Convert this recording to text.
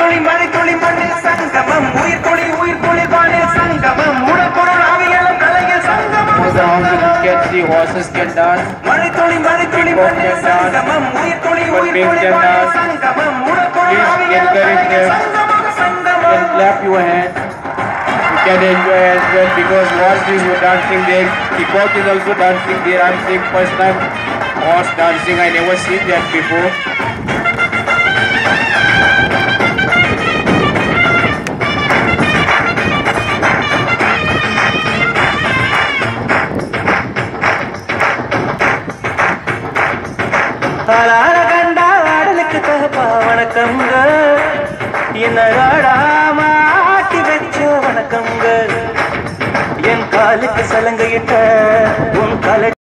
துளி மழை துளி மண்ணில் சங்கமம் உயிர் துளி உயிர் துளி வானில் சங்கமம் உடற்பொருள் ஆவியலும் கலையில் சங்கமம் Move down so you can see horses can dance. மழை துளி மழை துளி மண்ணில் சங்கமம் உயிர் துளி உயிர் துளி வானில் சங்கமம் உடற்பொருள் Please ஆவியலும் encourage கலையில் them. சங்கமம் You சங்கமம் can clap your hands. You can enjoy as well because horse is dancing there. Peacock is also dancing there. I'm seeing first time horse dancing. I never seen that before. ஆளார கண்டா ஆடலுக்கு தகப்பா வணக்கங்க என்ன ஆடாம ஆட்டி வச்ச வணக்கங்க என் காலுக்கு சலங்கையிட்ட